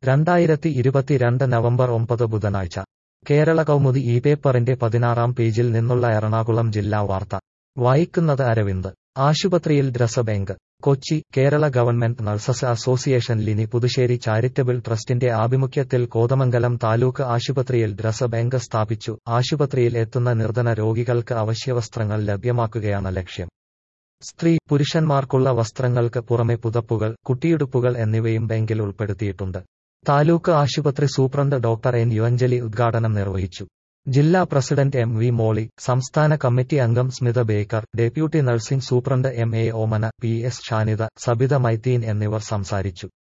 രണ്ടായിരത്തി ഇരുപത്തിരണ്ട് നവംബർ ഒമ്പത് ബുധനാഴ്ച കേരള കൗമുദി ഈ പേപ്പറിന്റെ പതിനാറാം പേജിൽ നിന്നുള്ള എറണാകുളം ജില്ലാ വാർത്ത വായിക്കുന്നത് അരവിന്ദ് ആശുപത്രിയിൽ dress Kochi Kerala government nurses association Lini Puthussery charitable ട്രസ്റ്റിന്റെ ആഭിമുഖ്യത്തിൽ കോതമംഗലം താലൂക്ക് ആശുപത്രിയിൽ ഡ്രസ്സ് ബാങ്ക് സ്ഥാപിച്ചു ആശുപത്രിയിൽ എത്തുന്ന നിർധന രോഗികൾക്ക് അവശ്യവസ്ത്രങ്ങൾ ലഭ്യമാക്കുകയാണ് ലക്ഷ്യം സ്ത്രീ പുരുഷന്മാർക്കുള്ള വസ്ത്രങ്ങൾക്ക് പുറമെ പുതപ്പുകൾ കുട്ടിയുടുപ്പുകൾ എന്നിവയും ബാങ്കിൽ ഉൾപ്പെടുത്തിയിട്ടുണ്ട് താലൂക്ക് ആശുപത്രി സൂപ്രണ്ട് ഡോക്ടർ എൻ യുവഞ്ജലി ഉദ്ഘാടനം നിർവഹിച്ചു ജില്ലാ പ്രസിഡന്റ് എം വി മോളി സംസ്ഥാന കമ്മിറ്റി അംഗം Smitha Baker deputy nursing superintendent M A Omana P S Shanitha Sabitha Maitheen എന്നിവർ സംസാരിച്ചു